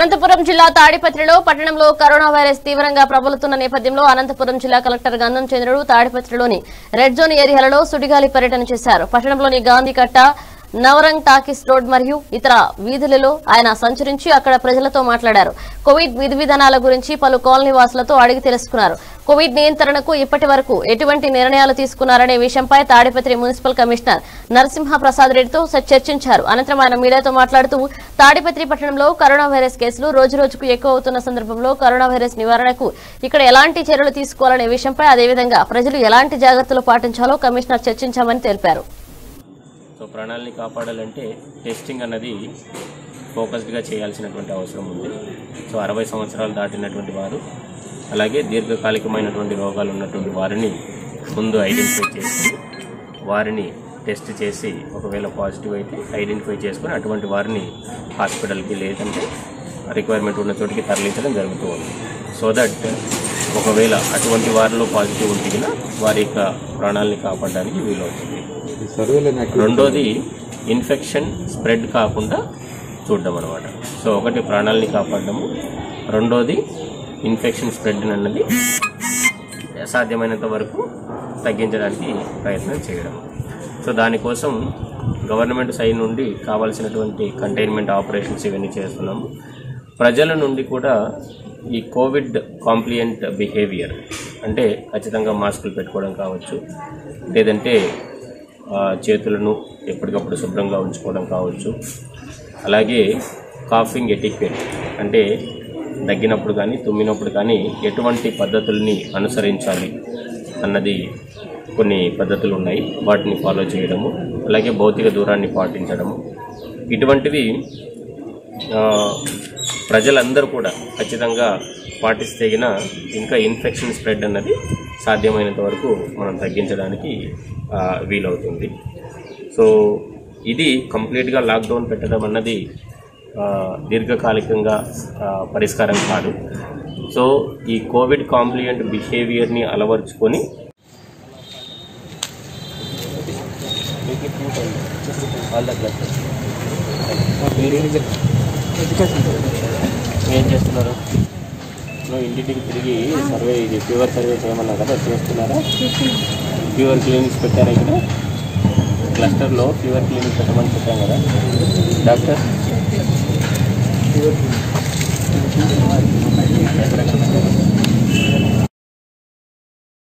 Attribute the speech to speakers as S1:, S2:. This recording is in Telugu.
S1: అనంతపురం జిల్లా తాడిపత్రిలో పట్టణంలో కరోనా వైరస్ తీవ్రంగా ప్రబలుతున్న నేపథ్యంలో అనంతపురం జిల్లా కలెక్టర్ గంధం చంద్రుడు తాడిపత్రిలోని రెడ్ జోన్ ఏరియాలలో సుడిగాలి పర్యటన చేశారు పట్టణంలోని గాంధీకట్ట నవరంగ్ టాకీస్ రోడ్ మరియు ఇతర వీధులలో ఆయన సంచరించి అక్కడ ప్రజలతో మాట్లాడారు కోవిడ్ విధి విధానాల గురించి పలు కాలనీ వాసులతో అడిగి తెలుసుకున్నారు కోవిడ్ నియంత్రణకు ఇప్పటి వరకు ఎటువంటి నిర్ణయాలు తీసుకున్నారనే విషయంపై తాడిపత్రి మున్సిపల్ కమిషనర్ నరసింహ ప్రసాద్ రెడ్డితో స- చర్చించారు అనంతరం ఆయన మీడియాతో మాట్లాడుతూ తాడిపత్రి పట్టణంలో కరోనా వైరస్ కేసులు రోజు రోజుకు ఎక్కువ అవుతున్న సందర్భంలో కరోనా వైరస్ నివారణకు ఇక్కడ ఎలాంటి చర్యలు తీసుకోవాలనే విషయంపై అదేవిధంగా ప్రజలు ఎలాంటి జాగ్రత్తలు పాటించాలో కమిషనర్ చర్చించామని తెలిపారు
S2: సో ప్రాణాలని కాపాడాలంటే టెస్టింగ్ అన్నది ఫోకస్డ్గా చేయాల్సినటువంటి అవసరం ఉంది సో అరవై సంవత్సరాలు దాటినటువంటి వారు అలాగే దీర్ఘకాలికమైనటువంటి రోగాలు ఉన్నటువంటి వారిని ముందు ఐడెంటిఫై చేసి వారిని టెస్ట్ చేసి ఒకవేళ పాజిటివ్ అయితే ఐడెంటిఫై చేసుకొని అటువంటి వారిని హాస్పిటల్కి లేదంటే రిక్వైర్మెంట్ ఉన్న చోటికి తరలించడం జరుగుతూ ఉంది సో దట్ ఒకవేళ అటువంటి వారిలో పాజిటివ్ ఉంటే వారి యొక్క ప్రాణాలని కాపాడడానికి వీలవుతుంది రెండోది ఇన్ఫెక్షన్ స్ప్రెడ్ కాకుండా చూడడం అనమాట సో ఒకటి ప్రాణాలని కాపాడడము రెండోది ఇన్ఫెక్షన్ స్ప్రెడ్ అన్నది సాధ్యమైనంత వరకు తగ్గించడానికి ప్రయత్నం చేయడం సో దానికోసం గవర్నమెంట్ సైడ్ నుండి కావాల్సినటువంటి కంటైన్మెంట్ ఆపరేషన్స్ ఇవన్నీ చేస్తున్నాము ప్రజల నుండి కూడా ఈ కోవిడ్ కాంప్లియంట్ బిహేవియర్ అంటే ఖచ్చితంగా మాస్కులు పెట్టుకోవడం కావచ్చు లేదంటే ఆ, చేతులను ఎప్పటికప్పుడు శుభ్రంగా ఉంచుకోవడం కావచ్చు అలాగే కాఫింగ్ ఎటిక్వెట్ అంటే దగ్గినప్పుడు కానీ తుమ్మినప్పుడు కానీ ఎటువంటి పద్ధతుల్ని అనుసరించాలి అన్నది కొన్ని పద్ధతులు ఉన్నాయి వాటిని ఫాలో చేయడము అలాగే భౌతిక దూరాన్ని పాటించడము ఇటువంటివి ఆ, ప్రజలందరూ కూడా ఖచ్చితంగా పాటిస్తే గిన ఇంకా ఇన్ఫెక్షన్ స్ప్రెడ్ అన్నది సాధ్యమైనంత వరకు మనం తగ్గించడానికి ఆ, వీలవుతుంది సో ఇది కంప్లీట్గా లాక్డౌన్ పెట్టడం అన్నది ఆ, దీర్ఘకాలికంగా ఆ, పరిష్కారం కాదు సో ఈ కోవిడ్ కాంప్లియంట్ బిహేవియర్ని అలవర్చుకొని ఏం చేస్తున్నారు నువ్వు ఇంటింటికి తిరిగి సర్వే ఇది ఫీవర్ సర్వే చేయమన్నా కదా చేస్తున్నారా ఫీవర్ క్లినిక్స్ పెట్టారా ఇక్కడ క్లస్టర్లో ఫీవర్ క్లినిక్ పెట్టమని చెప్పాం కదా డాక్టర్ ఎక్కడెక్కడ